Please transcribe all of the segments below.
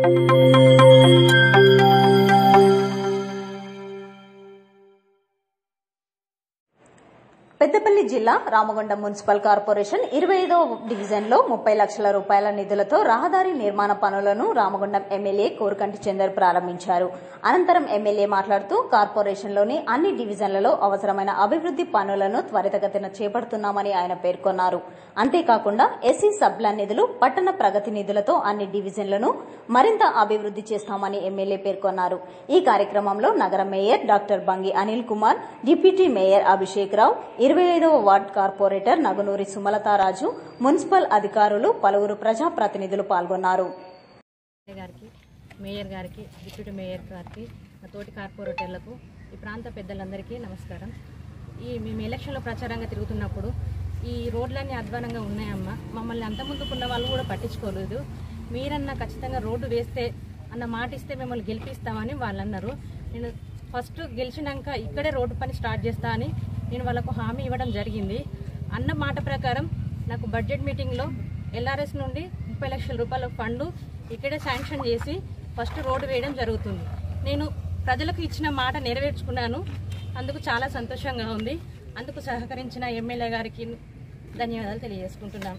పెద్దపల్లి జిల్లా Ramagundam municipal corporation ఇరవై ఐదో డివిజన్లో ముప్పై లక్షల రూపాయల నిధులతో రహదారి నిర్మాణ పనులను రామగుండం ఎమ్మెల్యే కోరకంటి చందర్ ప్రారంభించారు అనంతరం ఎమ్మెల్యే మాట్లాడుతూ కార్పొరేషన్లోని అన్ని డివిజన్లలో అవసరమైన అభివృద్ది పనులను త్వరితగతిన చేపడుతున్నామని ఆయన పేర్కొన్నారు అంతేకాకుండా ఎస్సీ సబ్ల నిధులు పట్టణ ప్రగతి నిధులతో అన్ని డివిజన్లను మరింత అభివృద్ది చేస్తామని ఎమ్మెల్యే పేర్కొన్నారు ఈ కార్యక్రమంలో నగర mayor doctor Bangi Anil Kumar deputy mayor Abhishek Rao ఇరవై ఐదవ ward corporator Nagunuri Sumalatharaju municipal అధికారులు పలువురు ప్రజాప్రతినిధులు పాల్గొన్నారు ఎమ్మెల్యే గారికి మేయర్ గారికి డిప్యూటీ మేయర్ గారికి మా తోటి కార్పొరేటర్లకు ఈ ప్రాంత పెద్దలందరికీ నమస్కారం ఈ మేము ఎలక్షన్లో ప్రచారంగా తిరుగుతున్నప్పుడు ఈ రోడ్లన్నీ అధ్వానంగా ఉన్నాయమ్మా మమ్మల్ని అంతముందుకున్న వాళ్ళు కూడా పట్టించుకోలేదు మీరన్నా ఖచ్చితంగా రోడ్డు వేస్తే అన్న మాట ఇస్తే మిమ్మల్ని గెలిపిస్తామని వాళ్ళు అన్నారు నేను ఫస్ట్ గెలిచినాక ఇక్కడే రోడ్డు పని స్టార్ట్ చేస్తా అని నేను వాళ్ళకు హామీ ఇవ్వడం జరిగింది అన్న మాట ప్రకారం నాకు బడ్జెట్ మీటింగ్లో ఎల్ఆర్ఎస్ నుండి ముప్పై లక్షల రూపాయల ఫండ్ ఇక్కడే శాంక్షన్ చేసి ఫస్ట్ రోడ్డు వేయడం జరుగుతుంది నేను ప్రజలకు ఇచ్చిన మాట నెరవేర్చుకున్నాను అందుకు చాలా సంతోషంగా ఉంది అందుకు సహకరించిన ఎమ్మెల్యే గారికి ధన్యవాదాలు తెలియజేసుకుంటున్నాను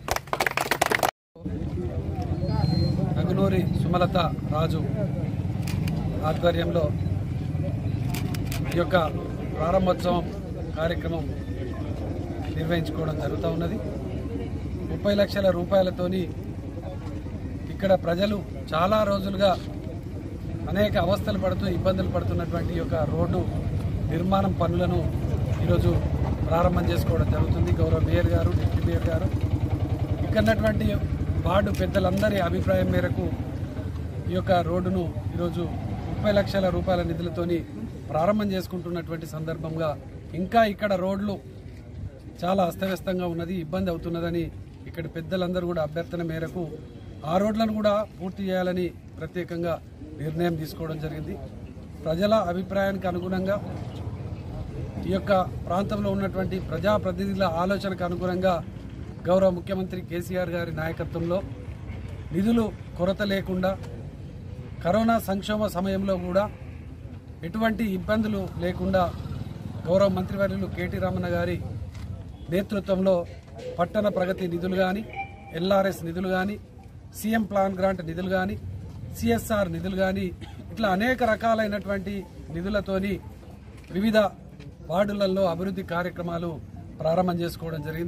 నగునూరి సుమలత రాజు ఆధ్వర్యంలో ఈ యొక్క ప్రారంభోత్సవం కార్యక్రమం నిర్వహించుకోవడం జరుగుతూ ఉన్నది ముప్పై లక్షల రూపాయలతోని ఇక్కడ ప్రజలు చాలా రోజులుగా అనేక అవస్థలు పడుతూ ఇబ్బందులు పడుతున్నటువంటి ఈ యొక్క రోడ్డు నిర్మాణం పనులను ఈరోజు ప్రారంభం చేసుకోవడం జరుగుతుంది గౌరవ మేయర్ గారు డిప్యూటీ మేయర్ గారు ఇక్కడ ఉన్నటువంటి వార్డు పెద్దలందరి అభిప్రాయం మేరకు ఈ యొక్క రోడ్డును ఈరోజు ముప్పై లక్షల రూపాయల నిధులతోని ప్రారంభం చేసుకుంటున్నటువంటి సందర్భంగా ఇంకా ఇక్కడ రోడ్లు చాలా అస్తవ్యస్తంగా ఉన్నది ఇబ్బంది అవుతున్నదని ఇక్కడ పెద్దలందరూ కూడా అభ్యర్థన మేరకు ఆ రోడ్లను కూడా పూర్తి చేయాలని ప్రత్యేకంగా నిర్ణయం తీసుకోవడం జరిగింది ప్రజల అభిప్రాయానికి అనుగుణంగా ఈ యొక్క ప్రాంతంలో ఉన్నటువంటి ప్రజాప్రతినిధుల ఆలోచనకు అనుగుణంగా గౌరవ ముఖ్యమంత్రి కేసీఆర్ గారి నాయకత్వంలో నిధులు కొరత లేకుండా కరోనా సంక్షోభ సమయంలో కూడా ఎటువంటి ఇబ్బందులు లేకుండా గౌరవ మంత్రివర్యులు కేటీ రామన్న గారి నేతృత్వంలో పట్టణ ప్రగతి నిధులు కానీ ఎల్ఆర్ఎస్ నిధులు కానీ సీఎం ప్లాన్ గ్రాంట్ నిధులు కానీ సిఎస్ఆర్ నిధులు కానీ ఇట్లా అనేక రకాలైనటువంటి నిధులతోని వివిధ వార్డులలో అభివృద్ధి కార్యక్రమాలు ప్రారంభం చేసుకోవడం జరిగింది